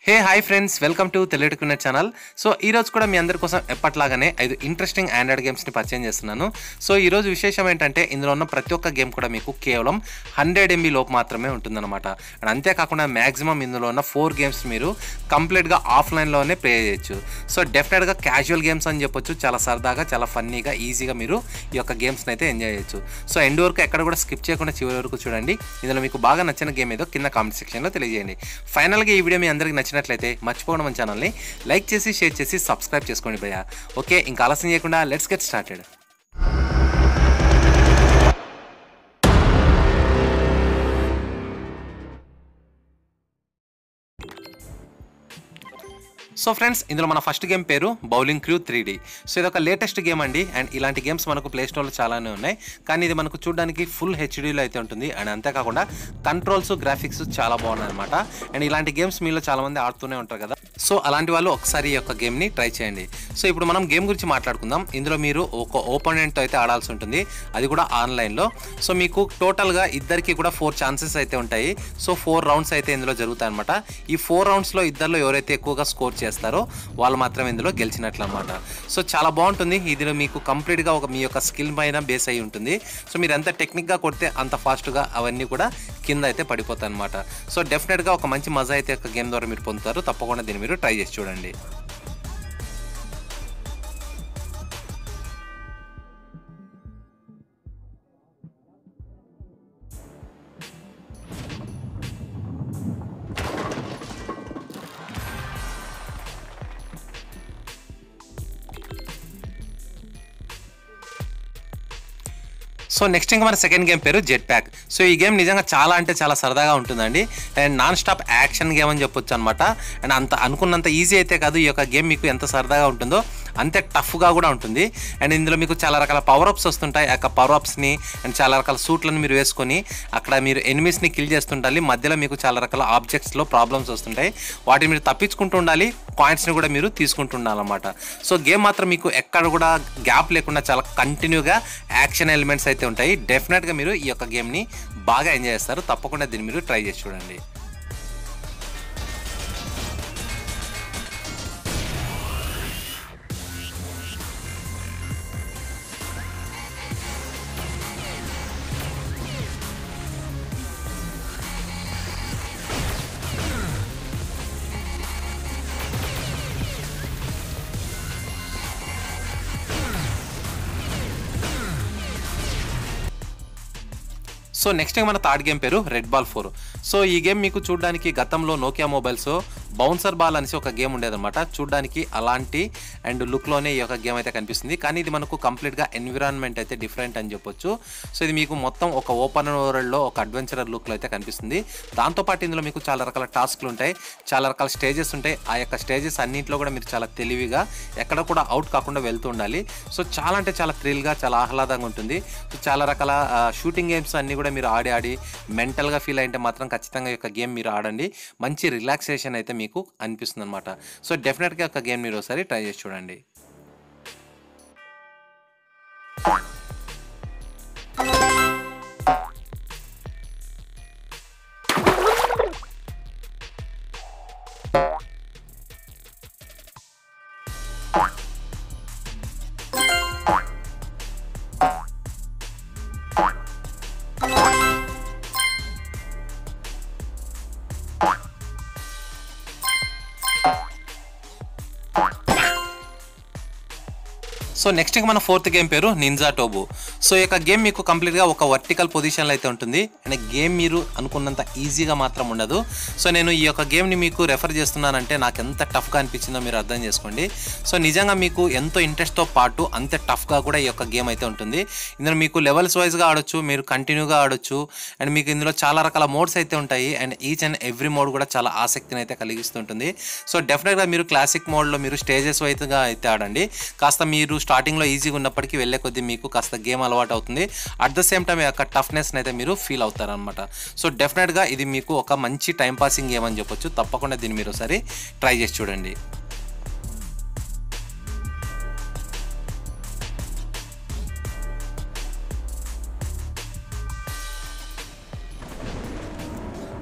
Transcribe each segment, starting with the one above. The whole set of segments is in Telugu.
hey hi friends welcome to తెలియటుకున్న ఛానల్ సో ఈ రోజు కూడా మీ అందరి కోసం ఎప్పట్లాగానే ఐదు ఇంట్రెస్టింగ్ ఆండ్రాయిడ్ గేమ్స్ని పరిచయం చేస్తున్నాను సో ఈ రోజు విశేషం ఏంటంటే ఇందులో ఉన్న ప్రతి ఒక్క గేమ్ కూడా మీకు కేవలం హండ్రెడ్ ఎంబీ లోపు మాత్రమే ఉంటుందన్నమాట అండ్ అంతేకాకుండా మ్యాక్సిమం ఇందులో ఉన్న ఫోర్ గేమ్స్ మీరు కంప్లీట్గా ఆఫ్లైన్లోనే ప్లే చేయొచ్చు సో డెఫినెట్గా క్యాజువల్ గేమ్స్ అని చెప్పొచ్చు చాలా సరదాగా చాలా ఫన్నీగా ఈజీగా మీరు ఈ యొక్క గేమ్స్ని అయితే ఎంజాయ్ చేయొచ్చు సో ఎండ్ వరకు ఎక్కడ కూడా స్కిప్ చేయకుండా చివరి వరకు చూడండి ఇందులో మీకు బాగా నచ్చిన గేమ్ ఏదో కింద కామెంట్ సెక్షన్లో తెలియజేయండి ఫైనల్గా ఈ వీడియో మీ అందరికి నచ్చినట్లయితే మర్చిపోవడం మన ఛానల్ని లైక్ చేసి షేర్ చేసి సబ్స్క్రైబ్ చేసుకోండి భయ్య ఓకే ఇంకా ఆలస్యం చేయకుండా let's get started so friends ఇందులో మన ఫస్ట్ గేమ్ పేరు bowling crew three D so ఇది ఒక లేటెస్ట్ గేమ్ అండి అండ్ ఇలాంటి గేమ్స్ మనకు ప్లే స్టోర్లో చాలానే ఉన్నాయి కానీ ఇది మనకు చూడడానికి ఫుల్ హెచ్డీలో అయితే ఉంటుంది అండ్ అంతేకాకుండా కంట్రోల్స్ గ్రాఫిక్స్ చాలా బాగున్నాయి అనమాట అండ్ ఇలాంటి గేమ్స్ మీలో చాలా మంది ఆడుతూనే ఉంటారు కదా సో అలాంటి వాళ్ళు ఒకసారి ఈ యొక్క గేమ్ని ట్రై చేయండి సో ఇప్పుడు మనం గేమ్ గురించి మాట్లాడుకుందాం ఇందులో మీరు ఒక ఓపోనెంట్తో అయితే ఆడాల్సి ఉంటుంది అది కూడా ఆన్లైన్లో సో మీకు టోటల్గా ఇద్దరికి కూడా ఫోర్ ఛాన్సెస్ అయితే ఉంటాయి సో ఫోర్ రౌండ్స్ అయితే ఇందులో జరుగుతాయి అనమాట ఈ ఫోర్ రౌండ్స్లో ఇద్దరిలో ఎవరైతే ఎక్కువగా స్కోర్ చేస్తారో వాళ్ళు మాత్రం ఇందులో గెలిచినట్లు అనమాట సో చాలా బాగుంటుంది ఇందులో మీకు కంప్లీట్గా ఒక మీ యొక్క స్కిల్ పైన బేస్ అయి ఉంటుంది సో మీరు ఎంత టెక్నిక్గా కొడితే అంత ఫాస్ట్గా అవన్నీ కూడా కింద అయితే పడిపోతాయి అనమాట సో డెఫినెట్గా ఒక మంచి మజా అయితే ఒక గేమ్ ద్వారా మీరు పొందుతారు తప్పకుండా దీన్ని మీరు ట్రై చేసి చూడండి సో నెక్స్ట్ ఇంకా మన సెకండ్ గేమ్ పేరు జెట్ ప్యాక్ సో ఈ గేమ్ నిజంగా చాలా అంటే చాలా సరదాగా ఉంటుందండి and non stop action game అని చెప్పొచ్చు అనమాట అండ్ అంత అనుకున్నంత ఈజీ అయితే కాదు ఈ యొక్క గేమ్ మీకు ఎంత సరదాగా ఉంటుందో అంతే టఫ్గా కూడా ఉంటుంది అండ్ ఇందులో మీకు చాలా రకాల పవర్ అప్స్ వస్తుంటాయి ఆ యొక్క పవర్ అప్స్ని అండ్ చాలా రకాల సూట్లను మీరు వేసుకొని అక్కడ మీరు ఎనిమీస్ని కిల్ చేస్తుండాలి మధ్యలో మీకు చాలా రకాల ఆబ్జెక్ట్స్లో ప్రాబ్లమ్స్ వస్తుంటాయి వాటిని మీరు తప్పించుకుంటూ ఉండాలి పాయింట్స్ని కూడా మీరు తీసుకుంటూ ఉండాలన్నమాట సో గేమ్ మాత్రం మీకు ఎక్కడ కూడా గ్యాప్ లేకుండా చాలా కంటిన్యూగా యాక్షన్ ఎలిమెంట్స్ అయితే ఉంటాయి డెఫినెట్గా మీరు ఈ యొక్క గేమ్ని బాగా ఎంజాయ్ చేస్తారు తప్పకుండా దీన్ని మీరు ట్రై చేసి చూడండి సో నెక్స్ట్ మన థర్డ్ గేమ్ పేరు రెడ్ బాల్ ఫోర్ సో ఈ గేమ్ మీకు చూడడానికి గతంలో నోకియా మొబైల్స్ బౌన్సర్ బాల్ అనేసి ఒక గేమ్ ఉండేదన్నమాట చూడడానికి అలాంటి అండ్ లుక్లోనే ఈ యొక్క గేమ్ అయితే కనిపిస్తుంది కానీ ఇది మనకు కంప్లీట్గా ఎన్విరాన్మెంట్ అయితే డిఫరెంట్ అని చెప్పొచ్చు సో ఇది మీకు మొత్తం ఒక ఓపెన్ వరల్డ్లో ఒక అడ్వెంచరర్ లుక్లో అయితే కనిపిస్తుంది దాంతోపాటు ఇందులో మీకు చాలా రకాల టాస్క్లు ఉంటాయి చాలా రకాల స్టేజెస్ ఉంటాయి ఆ యొక్క స్టేజెస్ అన్నింటిలో కూడా మీరు చాలా తెలివిగా ఎక్కడ కూడా అవుట్ కాకుండా వెళ్తూ ఉండాలి సో చాలా అంటే చాలా థ్రిల్గా చాలా ఆహ్లాదంగా ఉంటుంది సో చాలా రకాల షూటింగ్ గేమ్స్ అన్నీ కూడా మీరు ఆడి ఆడి మెంటల్గా ఫీల్ అయితే మాత్రం ఖచ్చితంగా ఈ యొక్క గేమ్ మీరు ఆడండి మంచి రిలాక్సేషన్ అయితే మీకు అనిపిస్తుంది అనమాట సో డెఫినెట్గా ఒక గేమ్ మీరు ఒకసారి ట్రై చేసి చూడండి సో నెక్స్ట్ మన ఫోర్త్ గేమ్ పేరు నింజా టోబు సో ఈ యొక్క గేమ్ మీకు కంప్లీట్గా ఒక వర్టికల్ పొజిషన్లో అయితే ఉంటుంది అండ్ గేమ్ మీరు అనుకున్నంత ఈజీగా మాత్రం ఉండదు సో నేను ఈ యొక్క గేమ్ని మీకు రెఫర్ చేస్తున్నానంటే నాకు ఎంత టఫ్గా అనిపించిందో మీరు అర్థం చేసుకోండి సో నిజంగా మీకు ఎంతో ఇంట్రెస్ట్తో పాటు అంతే టఫ్గా కూడా ఈ యొక్క గేమ్ అయితే ఉంటుంది ఇందులో మీకు లెవెల్స్ వైజ్గా ఆడొచ్చు మీరు కంటిన్యూగా ఆడొచ్చు అండ్ మీకు ఇందులో చాలా రకాల మోడ్స్ అయితే ఉంటాయి and each and every mode కూడా చాలా ఆసక్తిని అయితే కలిగిస్తుంటుంది సో డెఫినెట్గా మీరు క్లాసిక్ మోడ్లో మీరు స్టేజెస్ వైజ్గా అయితే ఆడండి కాస్త మీరు స్టార్టింగ్లో ఈజీగా ఉన్నప్పటికీ వెళ్ళే కొద్దీ మీకు కాస్త గేమ్ అలవాటు అవుతుంది అట్ ద సేమ్ టైం యొక్క టఫ్నెస్ని అయితే మీరు ఫీల్ అవుతారనమాట సో డెఫినెట్గా ఇది మీకు ఒక మంచి టైం పాసింగ్ గేమ్ అని చెప్పొచ్చు తప్పకుండా దీన్ని మీరు ఒకసారి ట్రై చేసి చూడండి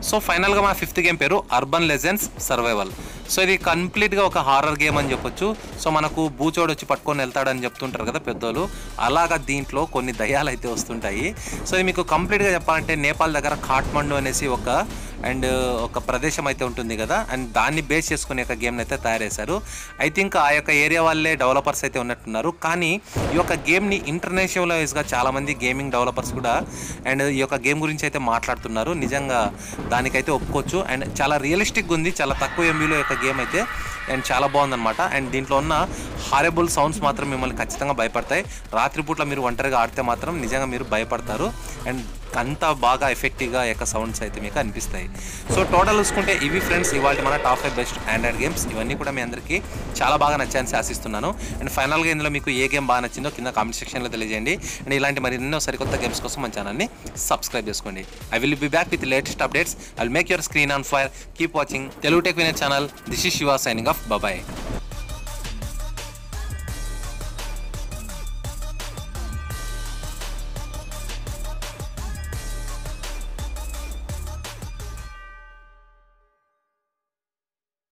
సో ఫైనల్గా మా ఫిఫ్త్ గేమ్ పేరు అర్బన్ లెజెండ్స్ సర్వైవల్ సో ఇది కంప్లీట్గా ఒక హారర్ గేమ్ అని చెప్పొచ్చు సో మనకు బూచోడు వచ్చి పట్టుకొని వెళ్తాడని చెప్తుంటారు కదా పెద్దోళ్ళు అలాగా దీంట్లో కొన్ని దయ్యాలు అయితే వస్తుంటాయి సో ఇది మీకు కంప్లీట్గా చెప్పాలంటే నేపాల్ దగ్గర కాఠ్మండు అనేసి ఒక అండ్ ఒక ప్రదేశం అయితే ఉంటుంది కదా అండ్ దాన్ని బేస్ చేసుకునే ఒక గేమ్ని అయితే తయారు చేశారు ఐ థింక్ ఆ యొక్క ఏరియా వాళ్ళే డెవలపర్స్ అయితే ఉన్నట్టున్నారు కానీ ఈ యొక్క గేమ్ని ఇంటర్నేషనల్ వైజ్గా చాలామంది గేమింగ్ డెవలపర్స్ కూడా అండ్ ఈ యొక్క గేమ్ గురించి అయితే మాట్లాడుతున్నారు నిజంగా దానికైతే ఒప్పుకోవచ్చు అండ్ చాలా రియలిస్టిక్గా ఉంది చాలా తక్కువ ఎంబీలో యొక్క గేమ్ అయితే అండ్ చాలా బాగుందన్నమాట అండ్ దీంట్లో ఉన్న హారెబుల్ సౌండ్స్ మాత్రం మిమ్మల్ని ఖచ్చితంగా భయపడతాయి రాత్రిపూట్ల మీరు ఒంటరిగా ఆడితే మాత్రం నిజంగా మీరు భయపడతారు అండ్ అంత బాగా ఎఫెక్టివ్గా యొక్క సౌండ్స్ అయితే మీకు అనిపిస్తాయి సో టోటల్ చూసుకుంటే ఇవి ఫ్రెండ్స్ ఇవాళ మన top five best Android games ఇవన్నీ కూడా మీ అందరికీ చాలా బాగా నచ్చాయని ఆశిస్తున్నాను అండ్ ఫైనల్గా ఇందులో మీకు ఏ గేమ్ బాగా నచ్చిందో కింద కామెంట్ సెక్షన్లో తెలియజేయండి అండ్ ఇలాంటి మరి ఎన్నో సరికొత్త గేమ్స్ కోసం మన ఛానల్ని సబ్స్క్రైబ్ చేసుకోండి I will be back with latest updates I will make your screen on fire keep watching Telugu tech winner channel this is Shiva signing off బాబాయ్